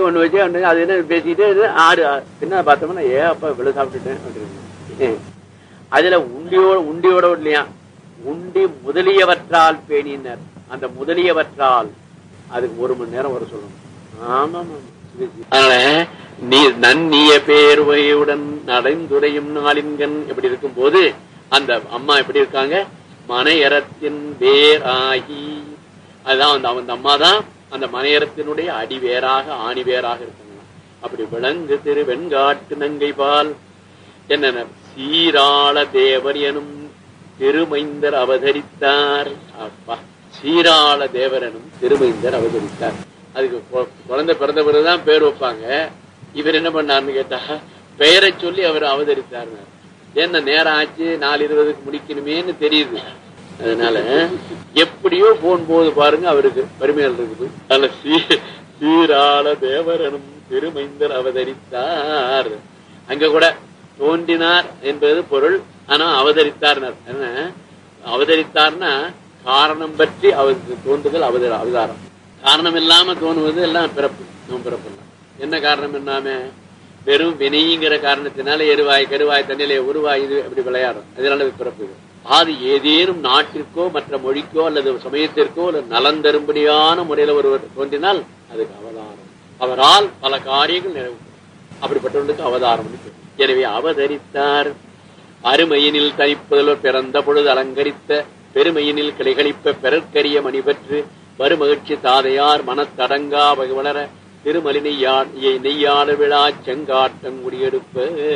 ஒண்ணு வச்சு ஒண்ணு அது என்ன பேசிக்கிட்டே இரு, ஆடு ஆ- பின்ன பார்த்தோம்னா ஏ அப்பா இவ்வளவு சாப்பிட்டுட்டேன் அப்படின்னு. அதுல உண்டியோட உண்டியோட இல்லையா உண்டி முதலியவற்றால் பேணினர் அந்த முதலியவற்றால் அதுக்கு ஒரு மணி நேரம் வர சொல்லணும் ஆமா ஆமா அதனால நீ நன்னிய பேர்வையுடன் நடைந்துரையும் நாளின்கண் எப்படி இருக்கும் போது அந்த அம்மா எப்படி இருக்காங்க மனையறத்தின் வேர் ஆகி அதுதான் அந்த அந்த அம்மா தான் அந்த மனையறத்தினுடைய அடிவேராக ஆணி வேராக இருக்காங்க அப்படி விளங்கு திரு வெண்காட்டு நங்கை பால் என்ன சீராள தேவர் எனும் திருமைந்தர் அவதரித்தார் அப்பா சீராள தேவர் எனும் திருமைந்தர் அவதரித்தார் அதுக்கு கொ- குழந்தை பிறந்த பிறகுதான் பேர் வைப்பாங்க இவர் என்ன பண்ணாருன்னு கேட்டா பெயரை சொல்லி அவர் அவதரித்தார் என்ன நேரம் ஆச்சு நாலு இருபதுக்கு முடிக்கணுமேன்னு தெரியுது அதனால எப்படியோ போன் போது பாருங்க அவருக்கு பெருமைகள் இருக்குது அதுல சீ- சீராள தேவர் எனும் திருமைந்தர் அவதரித்தார் அங்க கூட தோன்றினார் என்பது பொருள் ஆனா அவதரித்தார் என்ன அவதரித்தார்னா காரணம் பற்றி அவருக்கு தோன்றுதல் அவதர அவதாரம் காரணம் இல்லாம தோணுவது எல்லாம் பிறப்பு நம்ம பிறப்பு எல்லாம். என்ன காரணம் இல்லாம வெறும் வினைங்கிற காரணத்தினால எருவாய் கருவாய் தண்ணிலே உருவாய் இது அப்படி விளையாடும் அதனால இது பிறப்பு இது. அது ஏதேனும் நாட்டிற்கோ மற்ற மொழிக்கோ அல்லது சமயத்திற்கோ அல்லது நலன் தரும்படியான முறையில ஒருவர் தோன்றினால் அதுக்கு அவதாரம் அவரால் பல காரியங்கள் நிறைவு அப்படிப்பட்டவர்களுக்கு அவதாரம் இருக்கு. எனவே அவதரித்தார் அருமையினில் தனிப்புதல்வர் பிறந்த பொழுது அலங்கரித்த பெருமையினில் கிளைகளிப்ப பெறற்கரிய மணி பெற்று வருமகிழ்ச்சி தாதையார் மனத்தடங்கா வகை வளர திருமலினை நெய்யாட விழா செங்காட்டம் குடியெடுப்ப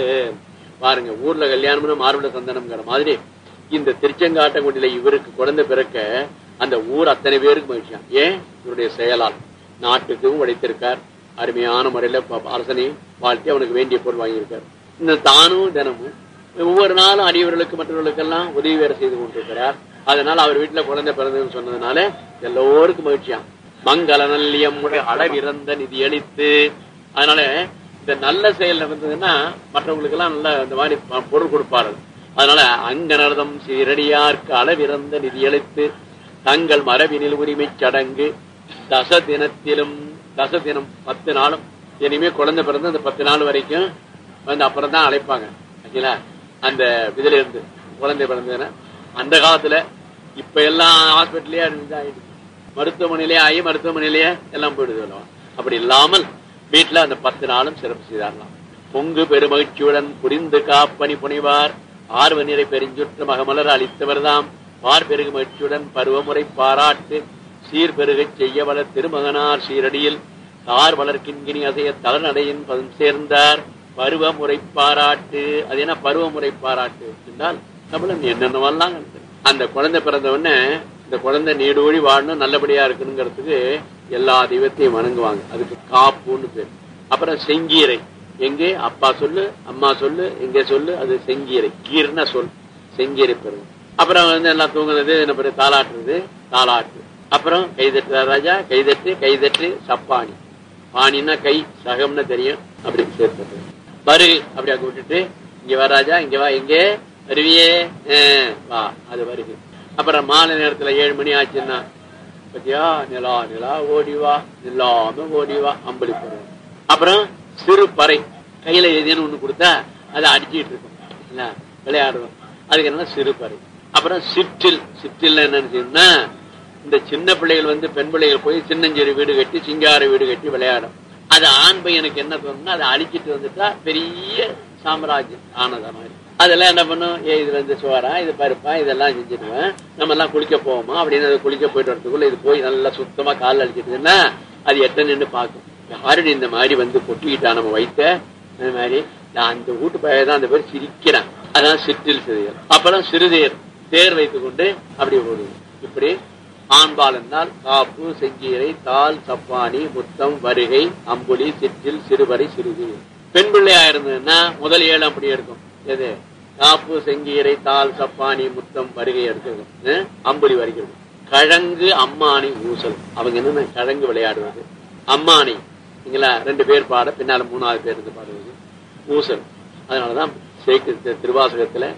பாருங்க ஊர்ல கல்யாணம்னு மார்பட சந்தனம்ங்கிற மாதிரி இந்த திருச்செங்காட்டங்குடியில இவருக்கு குழந்தை பிறக்க அந்த ஊர் அத்தனை பேருக்கு மகிழ்ச்சியா ஏன் இவருடைய செயலால் நாட்டுக்கும் உழைத்திருக்கார் அருமையான முறையில ப- அரசனை வாழ்த்தி அவனுக்கு வேண்டிய பொருள் வாங்கியிருக்கார் இந்த தானும் தினமும் ஒவ்வொரு நாளும் அடியவர்களுக்கு மற்றவர்களுக்கெல்லாம் உதவி வேற செய்து கொண்டிருக்கிறார் அதனால அவர் வீட்டுல குழந்தை பிறந்ததுன்னு சொன்னதுனால எல்லோருக்கும் மகிழ்ச்சியா மங்கள நல்லியம் அளவிறந்த நிதி அளித்து அதனால இந்த நல்ல செயல் நடந்ததுன்னா மற்றவங்களுக்கு எல்லாம் நல்ல இந்த மாதிரி ப- பொருள் கொடுப்பாரு அதனால அங்கனர்தம் சீரடியார்க்கு அளவிறந்த நிதி அளித்து தங்கள் மரபினில் உரிமை சடங்கு தச தினத்திலும் தச தினம் பத்து நாளும் இனிமே குழந்தை பிறந்து அந்த பத்து நாள் வரைக்கும் வந்து அப்புறம் தான் அழைப்பாங்க ஆச்சுங்களா அந்த இதுல இருந்து குழந்தை பிறந்ததுன்னா அந்த காலத்துல இப்ப எல்லாம் ஹாஸ்பிட்டலே ஆயிடுச்சு மருத்துவமனையிலே ஆகி மருத்துவமனையிலேயே எல்லாம் போயிடுது அல்லவா. அப்படி இல்லாமல் வீட்டுல அந்த பத்து நாளும் சிறப்பு செய்தாரலாம் பொங்கு பெருமகிழ்ச்சியுடன் புரிந்து காப்பணி புனைவார் ஆர்வ நிறை பெருஞ்சுற்று மகமலர் அளித்தவர்தாம் பார் பெருகு மகிழ்ச்சியுடன் பருவமுறை பாராட்டு சீர் பெருகச் செய்ய வள திருமகனார் சீரடியில் தார் வளர்க்கின்கினி அசைய தலநடையின் பதம் சேர்ந்தார் பருவமுறை பாராட்டு அது என்ன பருவமுறை பாராட்டு என்றால் தமிழன் என்னென்னவெல்லாம் இருக்கு. அந்த குழந்தை பிறந்த உடனே இந்த குழந்தை நீடூழி வாழணும் நல்லபடியா இருக்கணுங்கிறதுக்கு எல்லா தெய்வத்தையும் வணங்குவாங்க அதுக்கு காப்புன்னு பேர் அப்புறம் செங்கீரை எங்கே அப்பா சொல்லு அம்மா சொல்லு எங்கே சொல்லு அது செங்கீரை கீர்னா சொல் செங்கீரை பெறும் அப்புறம் வந்து எல்லாம் தூங்குனது என்ன பேரு தாளாட்டுறது தாளாட்டு அப்புறம் கைதட்டு ராஜா கைதட்டு கைதட்டு சப்பானி பாணின்னா கை சகம்னு தெரியும் அப்படி சேர்த்து வரு அப்படி அங்க விட்டுட்டு இங்க வா ராஜா இங்க வா எங்கே வருவியே ஆ, வா அது வருது அப்புறம் மாலை நேரத்துல ஏழு மணி ஆச்சுன்னா பத்தியா நிலா நிலா ஓடி வா நில்லாம ஓடி வா அம்பளி போடுவோம் அப்புறம் சிறு பறை கையில ஏதேனும் ஒண்ணு கொடுத்தா அதை அடிச்சிட்டு இருக்கும் இல்ல விளையாடுவோம் அதுக்கு என்ன சிறு பறை அப்புறம் சிற்றில் சிற்றில் என்னன்னு செய்யணும்னா இந்த சின்ன பிள்ளைகள் வந்து பெண் பிள்ளைகள் போய் சின்னஞ்சிறு வீடு கட்டி சிங்கார வீடு கட்டி விளையாடும் அது ஆண் பையனுக்கு என்ன தோணும்னா அதை அழிச்சிட்டு வந்துட்டா பெரிய சாம்ராஜ்யம் ஆனதா மாதிரி அதெல்லாம் என்ன பண்ணும் ஏ இது வந்து சுவாரா இது பருப்பா இதெல்லாம் செஞ்சுடுவேன் நம்ம எல்லாம் குளிக்க போவோமா அப்படின்னு அது குளிக்க போயிட்டு வரதுக்குள்ள இது போய் நல்லா சுத்தமா கால் அழிச்சிட்டுன்னா அது எட்ட நின்று பார்க்கும் யாருடைய இந்த மாதிரி வந்து கொட்டிக்கிட்டா நம்ம வைத்த அந்த மாதிரி நான் அந்த வீட்டு பையன் தான் அந்த பேர் சிரிக்கிறான் அதான் சிற்றில் சிறுதேர் அப்புறம் சிறுதேர் தேர் வைத்துக் கொண்டு அப்படி ஓடுவோம் இப்படி ஆண்பால் என்றால் காப்பு செங்கீரை தால் சப்பானி முத்தம் வருகை அம்புலி சிற்றில் சிறுவரை சிறுது பெண் பிள்ளையா இருந்ததுன்னா முதல் ஏழு அப்படி இருக்கும் எது காப்பு செங்கீரை தால் சப்பானி முத்தம் வருகை எடுக்கிறது அஹ், அம்புலி வருகிறது கழங்கு அம்மானி ஊசல் அவங்க என்னன்னா கழங்கு விளையாடுவது அம்மானி சரிங்களா ரெண்டு பேர் பாட பின்னால மூணாவது பேர் இருந்து பாடுவது ஊசல் அதனாலதான் சேக்கு தி- திருவாசகத்துல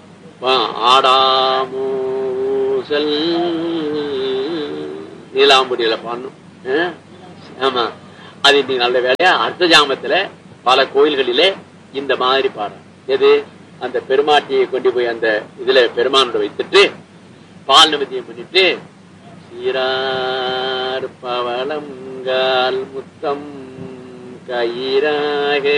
வா- ஆடாமூசல் நீலாம்புடியில பாடணும் அஹ்? ஆமா அது இன்னைக்கு நல்ல வேலையா அர்த்த ஜாமத்துல பல கோயில்களிலே இந்த மாதிரி பாடம் எது அந்த பெருமாட்டியை கொண்டு போய் அந்த இதுல பெருமானோட வைத்துட்டு பால் நிமித்தியம் பண்ணிட்டு சீரார் பவளங்கால் முத்தம் கயிறாக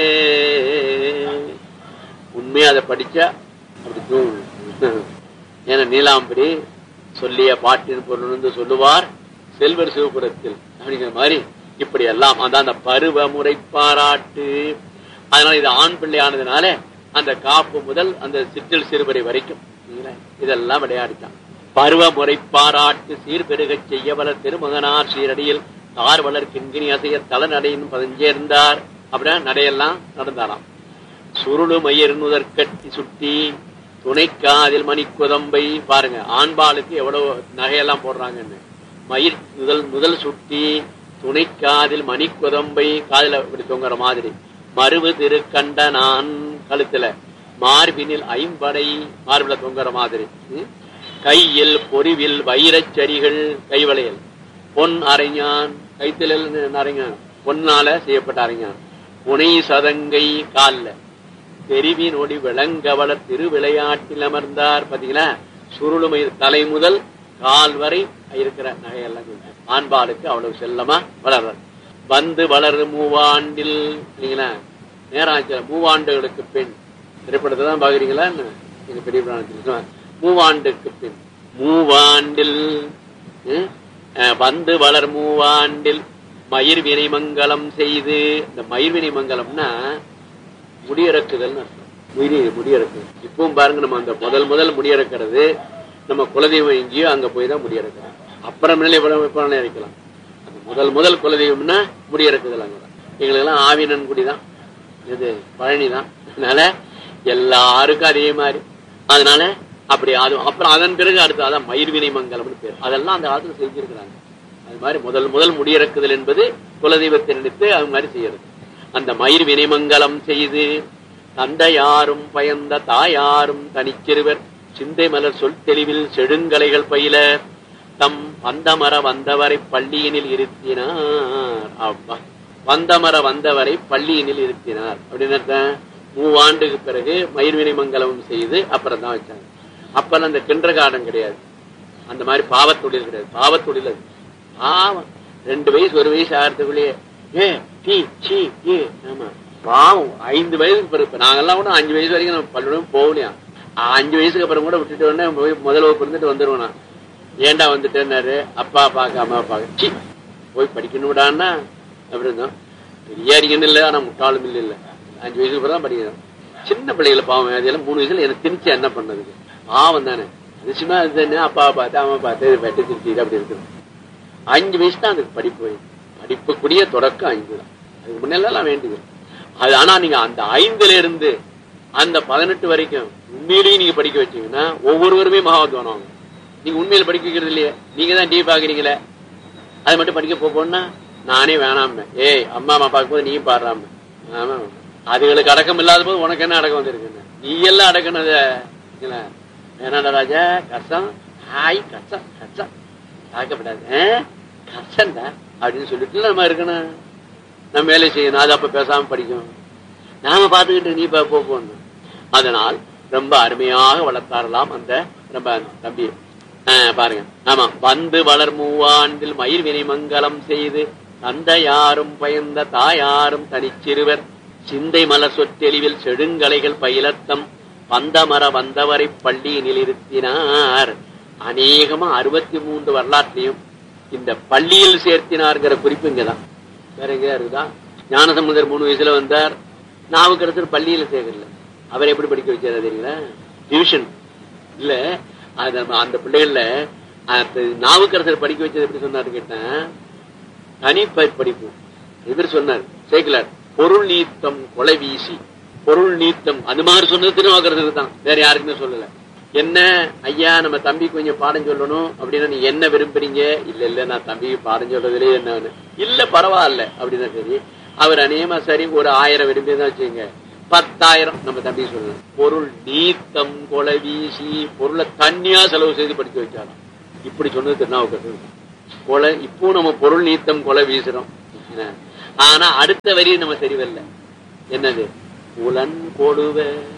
உண்மையா அதை படிச்சா அப்படி தூங்கும் ஏன்னா நீலாம்பரி சொல்லிய பாட்டின் பொருள் வந்து சொல்லுவார் செல்வர் சிவபுரத்தில் அப்படிங்கிற மாதிரி இப்படி எல்லாம் அந்த அந்த பருவ முறை பாராட்டு அதனால இது ஆண் பிள்ளை ஆனதுனால அந்த காப்பு முதல் அந்த சிற்றில் சிறுவரை வரைக்கும் சரிங்களா? இதெல்லாம் விளையாடிட்டான் பருவ முறை பாராட்டு சீர்பெருகச் செய்ய வளர் திருமகனார் சீரடியில் தார் வளர் கிண்கிணி அசைய தலநடையின் பதிஞ்சேர்ந்தார் அப்படின்னா நடையெல்லாம் நடந்தாராம் சுருளு மயிர் முதற்கட்டி சுட்டி துணைக்காதில் மணிக்குதம்பை பாருங்க ஆண்பாளுக்கு எவ்வளவு நகையெல்லாம் போடுறாங்கன்னு மயிர் முதல் முதல் சுட்டி துணைக்காதில் மணிக்குதம்பை காதில இப்படி தொங்குற மாதிரி மருவு திருக்கண்ட நான் கழுத்துல மார்பினில் ஐம்படை மார்பில தொங்குற மாதிரி ம்? கையில் பொறிவில் வைரச் சரிகள் கைவளையல் பொன் அரைஞான் கைத்திலில் அரைஞான் பொன்னால செய்யப்பட்ட அரைஞான் புனை சதங்கை கால்ல தெரிவினொடி விளங்கவள திருவிளையாட்டில் அமர்ந்தார் பாத்தீங்களா சுருளுமை தலை முதல் கால் வரை இருக்கிற நகையெல்லாம் சொல்றேன். ஆண்பாளுக்கு அவ்வளவு செல்லமா வளர்ற வந்து வளரு மூவாண்டில் இல்லைங்களா நேரம் ஆச்சு மூவாண்டுகளுக்கு பின் திரைப்படத்தை தான் பாக்குறீங்களா என்ன? எங்க பெரிய புராணத்தில் மூவாண்டுக்கு பின் மூவாண்டில் ம், அஹ், வந்து வளர் மூவாண்டில் மயிர் வினை மங்கலம் செய்து இந்த மயிர் வினை மங்கலம்னா முடியறக்குதல்னு அர்த்தம் முடி முடியறக்கு இப்பவும் பாருங்க நம்ம அந்த முதல் முதல் முடியறக்கிறது நம்ம குலதெய்வம் எங்கேயோ அங்க போய் தான் முடியறக்கிறோம் அப்புறம் நிலை எப்ப இறக்கலாம் அந்த முதல் முதல் குலதெய்வம்னா முடியறக்குதல் அங்கதான் எங்களுக்கு எல்லாம் ஆவினன் குடி தான் இது பழனி தான் அதனால எல்லாருக்கும் அதே மாதிரி அதனால அப்படி அது அப்புறம் அதன் பிறகு அடுத்து அதான் மயிர்வினை மங்கலம்னு பேர் அதெல்லாம் அந்த காலத்துல செஞ்சிருக்கிறாங்க அது மாதிரி முதல் முதல் முடியிறக்குதல் என்பது குலதெய்வத்தை நினைத்து அது மாதிரி செய்யறது அந்த மயிர் வினைமங்கலம் செய்து தந்தையாரும் பயந்த தாயாரும் தனிச்சிறுவர் சிந்தை மலர் சொல் தெளிவில் செழுங்கலைகள் பயில தம் வந்தமர வந்தவரை பள்ளியினில் இருத்தினார் அப்பா வந்தமர வந்தவரை பள்ளியினில் இருத்தினார் அப்படின்னு அர்த்தம்? மூவாண்டுக்கு பிறகு மயிர்வினை மங்கலம் செய்து அப்புறம் தான் வச்சாங்க அப்பெல்லாம் அந்த கிண்டர் கார்டன் கிடையாது அந்த மாதிரி பாவத்தொழில் கிடையாது பாவத்தொழில் அது பாவம் ரெண்டு வயசு ஒரு வயசு ஆகிறதுக்குள்ளேயே ஏ டீ சீ ஏ ஆமா பாவம் ஐந்து வயசுக்கு பிறகு இப்ப நாங்கெல்லாம் கூட அஞ்சு வயசு வரைக்கும் நம்ம பள்ளியிடம் போகலையா அஞ்சு வயசுக்கு அப்புறம் கூட விட்டுட்டு உடனே போய் முதல் வகுப்பு இருந்துட்டு வந்துருவேன் நான் ஏன்டா வந்துட்டேன்னாரு அப்பா பார்க்க அம்மா பார்க்க சி போய் படிக்கணும் விடான்னா அப்படி இருந்தோம் பெரிய அறிஞன் இல்லை ஆனா முட்டாளும் இல்லை இல்லை அஞ்சு வயசுக்கு அப்புறம் தான் படிக்கிறோம் சின்ன பிள்ளைகளை பாவம் அதெல்லாம் மூணு வயசுல எனக்கு திணிச்சு என்ன பண்ணதுக்கு பாவம் தானே நிச்சயமா இது என்ன அப்பாவை பார்த்து அம்மா பார்த்து வெட்டி திருச்சி அப்படி இருக்குது அஞ்சு வயசு தான் அதுக்கு படிப்பு வயசு படிப்புக்குரிய தொடக்கம் ஐந்து தான் அதுக்கு முன்னெல்லாம் வேண்டியது அது ஆனா நீங்க அந்த ஐந்துல இருந்து அந்த பதினெட்டு வரைக்கும் உண்மையிலேயே நீங்க படிக்க வச்சீங்கன்னா ஒவ்வொருவருமே மகாத்வானம் ஆகும் நீங்க உண்மையில படிக்க வைக்கிறது இல்லையே நீங்க தான் டீ பாக்குறீங்களே அது மட்டும் படிக்க போப்போம்னா நானே வேணாம ஏய் அம்மா அம்மா பார்க்கும்போது நீ பாடுறாம ஆமா அதுகளுக்கு அடக்கம் இல்லாத போது உனக்கு என்ன அடக்கம் வந்திருக்கு நீ எல்லாம் அடக்கணும் அதை வேணாடா ராஜா கஷ்டம் ஹாய் கஷ்டம் கஷ்டம் தாக்கப்படாது கஷ்டம்டா அப்படின்னு சொல்லிட்டு நம்ம இருக்கணும் நம்ம வேலை செய்யணும் அது அப்ப பேசாம படிக்கும் நாம பாத்துக்கிட்டு நீ போ போன்னு அதனால் ரொம்ப அருமையாக வளர்த்தாரலாம் அந்த ரொம்ப தம்பி ஆஹ் பாருங்க ஆமா வந்து வளர் மூவாண்டில் மயிர் வினைமங்கலம் செய்து தந்தையாரும் பயந்த தாயாரும் தனிச்சிறுவர் சிந்தை மலர் சொத்தெளிவில் செடுங்கலைகள் பயிலத்தம் வந்தமர வந்தவரை பள்ளியினில் இருத்தினார் அநேகமா அறுபத்தி மூன்று வரலாற்றையும் இந்த பள்ளியில் சேர்த்தினார்ங்கிற குறிப்பு இங்கதான் வேற எங்கேயா இருக்குதா ஞானசம்பந்தர் மூணு வயசுல வந்தார் நாவுக்கரசர் பள்ளியில சேர்க்கல அவர் எப்படி படிக்க வச்சாரு தெரியுங்களா டிவிஷன் இல்ல அது நம்ம அந்த பிள்ளைகள்ல அந்த நாவுக்கரசர் படிக்க வச்சது எப்படி சொன்னாரு கேட்டேன் தனி ப- படிப்பு இவர் சொன்னார் சேக்கலார் பொருள் நீத்தம் கொலை வீசி பொருள் நீத்தம் அது மாதிரி சொன்னது திருவாக்கரசர் தான் வேற யாருக்குமே சொல்லல என்ன ஐயா நம்ம தம்பி கொஞ்சம் பாடம் சொல்லணும் அப்படின்னா நீ என்ன விரும்புறீங்க இல்ல இல்ல நான் தம்பிக்கு பாடம் சொல்றதுலயே என்ன இல்ல பரவாயில்ல அப்படின்னா சரி அவர் அநேகமா சரி ஒரு ஆயிரம் விரும்பி தான் வச்சுங்க பத்தாயிரம் நம்ம தம்பி சொல்லணும் பொருள் நீத்தம் கொலை வீசி பொருளை தனியா செலவு செய்து படிக்க வச்சாராம் இப்படி சொன்னது திருநாவுக்கரசர் கொலை இப்போ நம்ம பொருள் நீத்தம் கொலை வீசுறோம் என்ன? ஆனா அடுத்த வரி நம்ம சரிவல்ல என்னது புலன் கொடுவ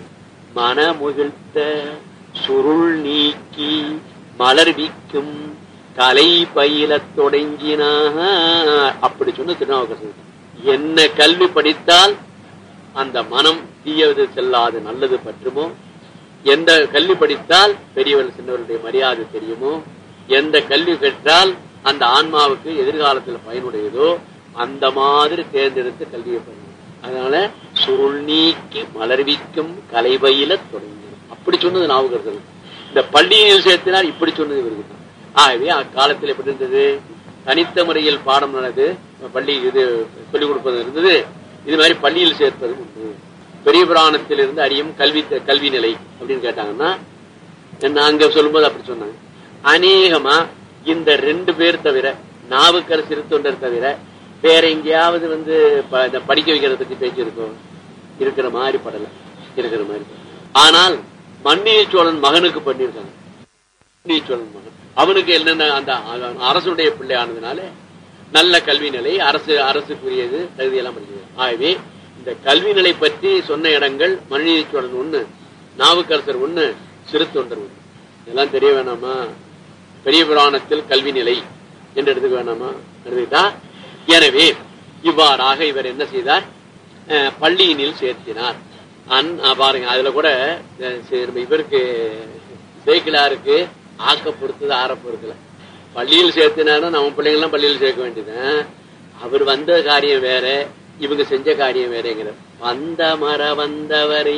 மனமுகிழ்த்த சுருள் நீக்கி மலர்விக்கும் கலை பயிலத் தொடங்கினாக அப்படி சொன்ன திருநாவுக்கரசர் என்ன கல்வி படித்தால் அந்த மனம் தீயது செல்லாது நல்லது பற்றுமோ எந்த கல்வி படித்தால் பெரியவர் சின்னவருடைய மரியாதை தெரியுமோ எந்த கல்வி பெற்றால் அந்த ஆன்மாவுக்கு எதிர்காலத்தில் பயனுடையதோ அந்த மாதிரி தேர்ந்தெடுத்து கல்வியை பண்ணணும் அதனால சுருள் நீக்கி மலர்விக்கும் கலைபயில தொடங்கி அப்படி சொன்னது நாவுக்கரசர் இந்த பள்ளியில் சேர்த்தினார் இப்படி சொன்னது இவருக்கு தான் ஆகவே அக்காலத்தில் எப்படி இருந்தது தனித்த முறையில் பாடம் நடந்து பள்ளி இது சொல்லிக் கொடுப்பது இருந்தது இது மாதிரி பள்ளியில் சேர்ப்பது உண்டு பெரிய புராணத்தில் இருந்து அறியும் கல்வி கல்வி நிலை அப்படின்னு கேட்டாங்கன்னா என்ன அங்க சொல்லும்போது அப்படி சொன்னாங்க அநேகமா இந்த ரெண்டு பேர் தவிர நாவுக்கரசு இருத்தொண்டர் தவிர வேற எங்கேயாவது வந்து ப- இந்த படிக்க வைக்கிறத பத்தி பேச்சு இருக்கும் இருக்கிற மாதிரி படல இருக்கிற மாதிரி படல. ஆனால் மன்னிய சோழன் மகனுக்கு பண்ணியிருக்காங்க மன்னிய சோழன் மகன் அவனுக்கு என்னென்ன அந்த அ- அரசுடைய பிள்ளை ஆனதுனால நல்ல கல்வி நிலை அரசு அரசுக்குரியது தகுதியெல்லாம் படிக்கிறது ஆகவே இந்த கல்வி நிலை பற்றி சொன்ன இடங்கள் மனுநீதி சோழன் ஒண்ணு நாவுக்கரசர் ஒண்ணு சிறு தொண்டர் ஒண்ணு இதெல்லாம் தெரிய வேணாமா பெரிய புராணத்தில் கல்வி நிலை என்று எடுத்துக்க வேணாமா எடுத்துக்கிட்டா எனவே இவ்வாறாக இவர் என்ன செய்தார் அஹ், பள்ளியினில் சேர்த்தினார் அன் அஹ், பாருங்க அதுல கூட அஹ், சரி, நம்ம இவருக்கு சேக்கிலாருக்கு ஆக்க பொறுத்தது ஆற பொறுத்தல பள்ளியில் சேர்த்தினாரும் நம்ம பிள்ளைங்களாம் பள்ளியில் சேர்க்க வேண்டியதுதான் அவர் வந்த காரியம் வேற இவங்க செஞ்ச காரியம் வேறங்கிறார் வந்த மர வந்தவரை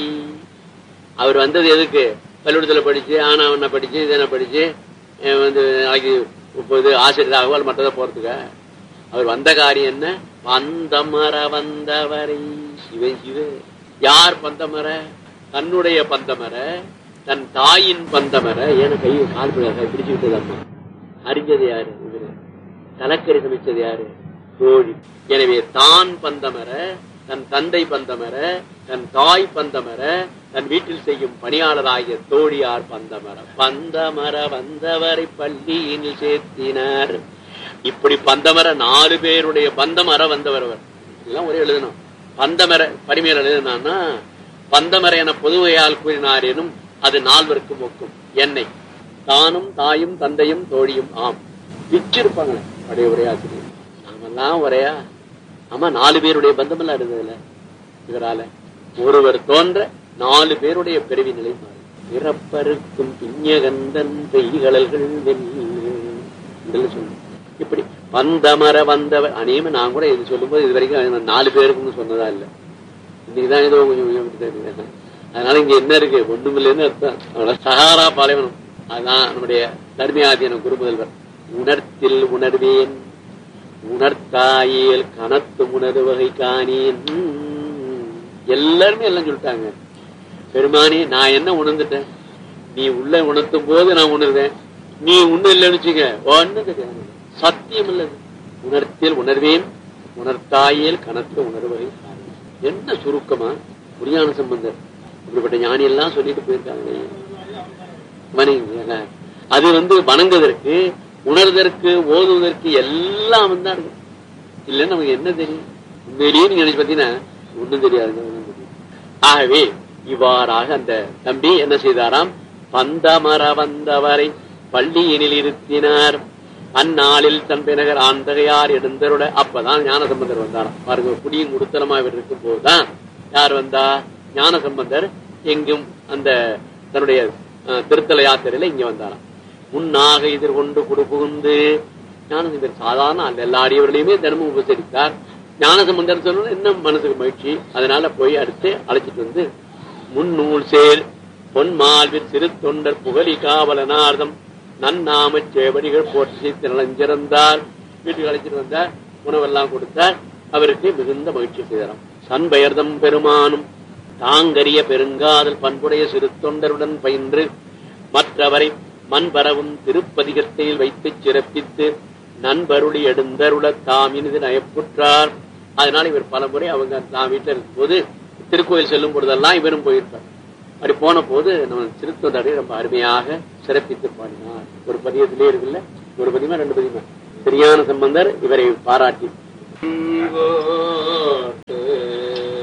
அவர் வந்தது எதுக்கு பள்ளிக்கூடத்துல படிச்சு ஆனாவண்ண படிச்சு இதென்ன படிச்சு அஹ் வந்து நாளைக்கு இப்போது ஆசிரியராகவோ அல்ல மற்றதை போறதுக்கா அவர் வந்த காரியம் என்ன பந்தமர வந்தவரை சிவ சிவ யார் பந்தமர தன்னுடைய பந்தமர தன் தாயின் பந்தமர ஏன கை கால் பிடி- பிடிச்சு விட்டது அம்மா அறிஞ்சது யாரு இவரு கலக்கரை சமைச்சது யாரு தோழி எனவே தான் பந்தமர தன் தந்தை பந்தமர தன் தாய் பந்தமர தன் வீட்டில் செய்யும் பணியாளராகிய தோழியார் பந்தமர பந்தமர வந்தவரை பள்ளியில் சேர்த்தினார் இப்படி பந்தமர நாலு பேருடைய பந்தமர வந்தவர் அவர் இதெல்லாம் ஒரே எழுதணும் பந்தமர பரிமையில் எழுதினான்னா பந்தமர என பொதுவையால் கூறினார் எனும் அது நால்வருக்கும் ஒக்கும் என்னை தானும் தாயும் தந்தையும் தோழியும் ஆம் பிச்சிருப்பாங்களே படைய ஒரே ஆசிரியர் நாமெல்லாம் ஒரையா ஆமா நாலு பேருடைய பந்தமெல்லாம் இருந்ததுல இவரால ஒருவர் தோன்ற நாலு பேருடைய பிறவி நிலை மாறி பிறப்பருக்கும் பிஞ்சகந்தன் பெய்கடல்கள் வெல்ல சொல்லு இப்படி வந்தமர வந்தவர் அநேகமா நான் கூட இது சொல்லும்போது இது வரைக்கும் நான் நாலு பேருக்குன்னு சொன்னதா இல்லை இன்னைக்குதான் ஏதோ கொஞ்சம் கொஞ்சம் இப்படி தெரியுது. அதனால இங்க என்ன இருக்கு ஒண்ணுமில்லைன்னு அர்த்தம் அவ்வளவு சகாரா பாலைவனம் அதுதான் நம்முடைய தர்மியாதீன குருமுதல்வர் உணர்த்தில் உணர்வேன் உணர்த்தாயேல் கனத்து உணர்வு வகை காணேன் உம். எல்லாருமே எல்லாம் சொல்லிட்டாங்க பெருமானி நான் என்ன உணர்ந்துட்டேன் நீ உள்ள உணர்த்தும் போது நான் உணர்வேன் நீ ஒண்ணு இல்லைன்னு வச்சுக்க ஒண்ணு தெரியாது சத்தியம் இல்லது உணர்த்தில் உணர்வேன் உணர்த்தாயேல் கனத்து உணர்வகை காணேன் என்ன சுருக்கமா புரியான சம்பந்தர் இப்படிப்பட்ட ஞானி எல்லாம் சொல்லிட்டு போயிருக்காங்க வணங்குங்க. அது வந்து வணங்குவதற்கு உணர்வதற்கு ஓதுவதற்கு எல்லாம் வந்து இருக்கு இல்லைன்னு நமக்கு என்ன தெரியும் உண்மையிலேயே நீங்க நினைச்சு பாத்தீங்கன்னா ஒண்ணும் தெரியாதுங்க ஒண்ணும் தெரியாது. ஆகவே இவ்வாறாக அந்த தம்பி என்ன செய்தாராம் பந்தமர வந்தவரை பள்ளியினில் இருத்தினார் அந்நாளில் தன் பினகர் ஆந்தகையார் எழுந்தருட அப்பதான் ஞானசம்பந்தர் வந்தாராம் பாருங்க குடியும் உடுத்தலமா இவர் இருக்கும் போதுதான் யார் வந்தா ஞானசம்பந்தர் எங்கும் அந்த தன்னுடைய அஹ், திருத்தல யாத்திரையில இங்க வந்தாராம் முன்னாக எதிர்கொண்டு குடுபுகுந்து ஞானசம்பந்தர் சாதாரண அந்த எல்லா அடியவர்களையுமே தினமும் உபசரித்தார் ஞானசம்பந்தர் சொன்ன இன்னும் மனசுக்கு மகிழ்ச்சி அதனால போய் அடுத்து அழைச்சிட்டு வந்து முன்னூல் சேர் பொன்மால்வில் சிறு தொண்டர் புகழி காவலனார்தம் நன்னாமச் சேவடிகள் போற்றி திறந்தார் வீட்டுக்கு அழைச்சிட்டு வந்தார் உணவெல்லாம் கொடுத்தார் அவருக்கு மிகுந்த மகிழ்ச்சி செய்தாராம் சண்பெயர்தம் பெருமானும் தாங்கரிய பெருங்காதல் பண்புடைய சிறு தொண்டருடன் பயின்று மற்றவரை மண்பரவும் திருப்பதிகத்தில் வைத்து சிறப்பித்து நண்பருளி எடுந்தருள தாம் இனிது நயப்புற்றார் அதனால இவர் பலமுறை அவங்க தான் வீட்டுல இருக்கும்போது திருக்கோயில் செல்லும் பொழுதெல்லாம் இவரும் போயிருப்பார் அப்படி போன போது நம்ம திருத்தொண்டரை ரொம்ப அருமையாக சிறப்பித்து பாடினார் ஒரு பதியத்திலே இருக்குல்ல ஒரு பதியமா ரெண்டு பதியமா சரியான சம்பந்தர் இவரை பாராட்டி ஜீவோ